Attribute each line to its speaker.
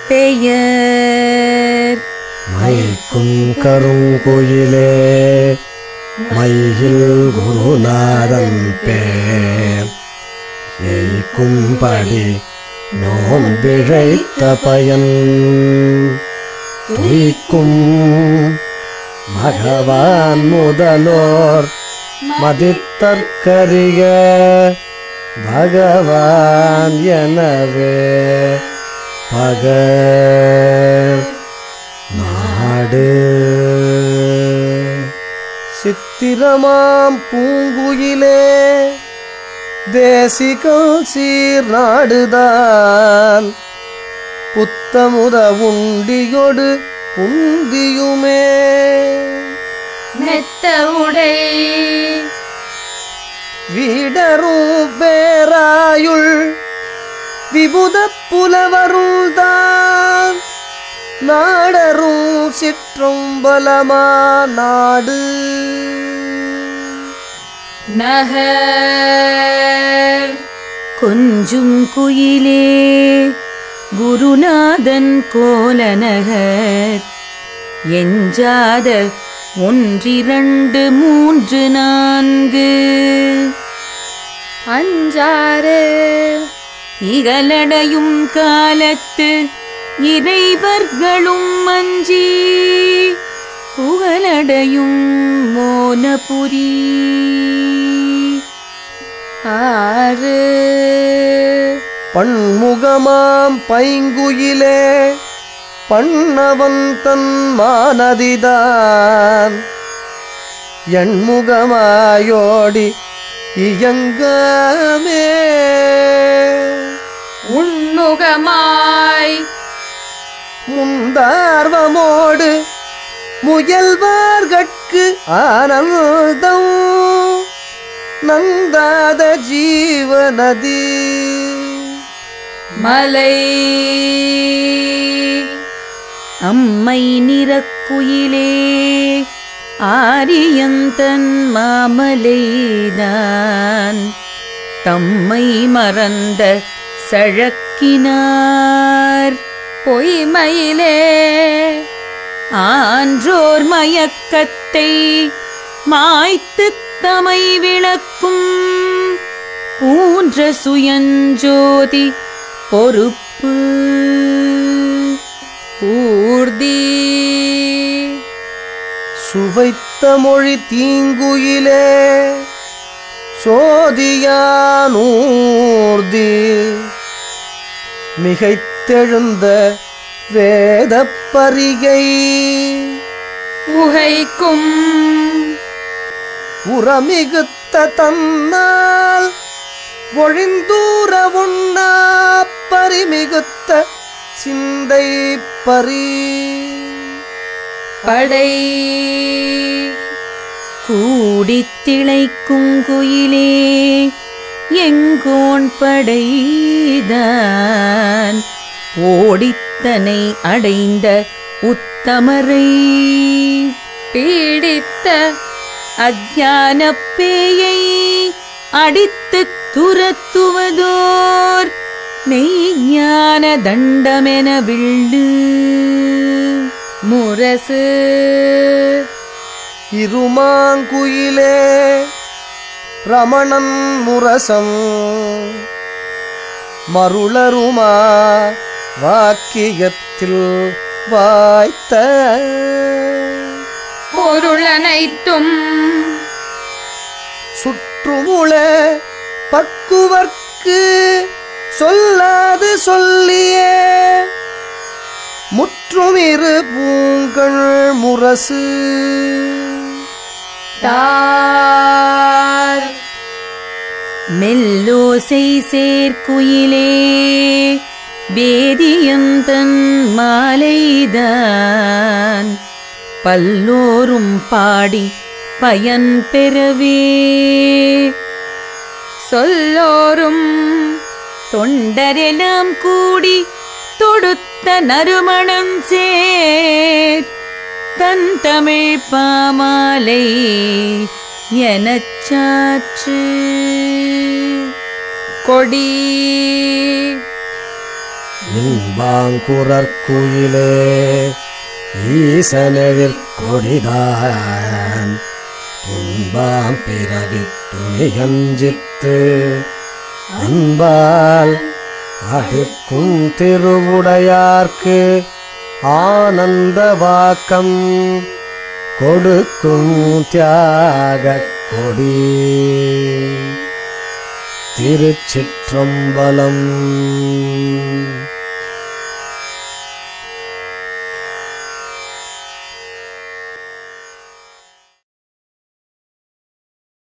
Speaker 1: பெயர்
Speaker 2: மைக்கும் கருங்குயிலே மையில் குருநாதன் பேர் எய்க்கும்படி நோன்பிழைத்த பயன் துய்க்கும் பகவான் முதலோர் மதித்தற்கரிய பகவான் எனவே பகர் நாடு சித்திரமாம் பூங்குயிலே தேசிகம் சீர் நாடுதான் புத்தமுத உண்டியொடு புந்தியுமே
Speaker 1: மெத்த உடை
Speaker 2: வீடரும் பேராயுள் விபுத புலவருள்தான் நாடரும் சிற்றம்பலமா நாடு
Speaker 1: நகர் கொஞ்சும் குயிலே குருநாதன் கோலநகர் எஞ்சாத ஒன்றிரண்டு மூன்று நான்கு அஞ்சாறு இகலடையும் காலத்து இறைவர்களும் மஞ்சி புகழடையும் மோனபுரி ஆறு
Speaker 2: பன்முகமாம் பைங்குயிலே பண்ணவன் தன் மானதிதான் எண்முகமாயோடி இயங்கமே
Speaker 1: உண்முகமாய்
Speaker 2: முந்தார்வமோடு முயல்வார்கட்கு ஆனந்தம் நந்தாத ஜீவநதி
Speaker 1: மலை அம்மை நிறக்குயிலே ஆரியந்தன் மாமலைதான் தம்மை மறந்த சழக்கினார் பொய்மையிலே ஆன்றோர் மயக்கத்தை மாய்த்து தமை விளக்கும் பூன்ற சுயஞ்சோதி பொறுப்பு ஊர்தி
Speaker 2: சுவைத்த மொழி தீங்குயிலே சோதியானூர்தி மிகைத்தெழுந்த வேதப் பரிகை
Speaker 1: உகைக்கும்
Speaker 2: உரமிகுத்த தன்னால் ஒழிந்தூர உண்ணா பரிமிகுத்த சிந்தை பரி
Speaker 1: படை கூடித் திளைக்கும் குயிலே எங்கோன் படைதான் ஓடித்தனை அடைந்த உத்தமரை பீடித்த அஜான பேயை அடித்து துரத்துவதோர் மெய்ஞான தண்டமென விள்ளு முரசு
Speaker 2: இருமாங்குயிலே ரமணன் முரசம் மருளருமா வாக்கியத்தில் வாய்த்த
Speaker 1: பொருளனைத்தும்
Speaker 2: சுற்றுமுள பக்குவர்க்கு சொல்லாது சொல்லியே முற்றுமிரு பூங்கள் முரசு
Speaker 1: தார் மெல்லோசை சேர்க்குயிலே வேதியந்தன் மாலைதான் பல்லோரும் பாடி பயன் பெறவே சொல்லோரும் தொண்டரெல்லாம் கூடி தொடுத்த நறுமணம் சேர் தன் தமிழ் பாமாலை எனச் சாற்று கொடி
Speaker 2: இன்பாங்குரற்குயிலே ஈசனெழிற்கொடிதான் துன்பாம் பிறவி துணியஞ்சித்து அன்பால் அடுக்கும் திருவுடையார்க்கு ஆனந்த வாக்கம் கொடுக்கும் தியாகக் கொடி திருச்சிற்றம்பலம்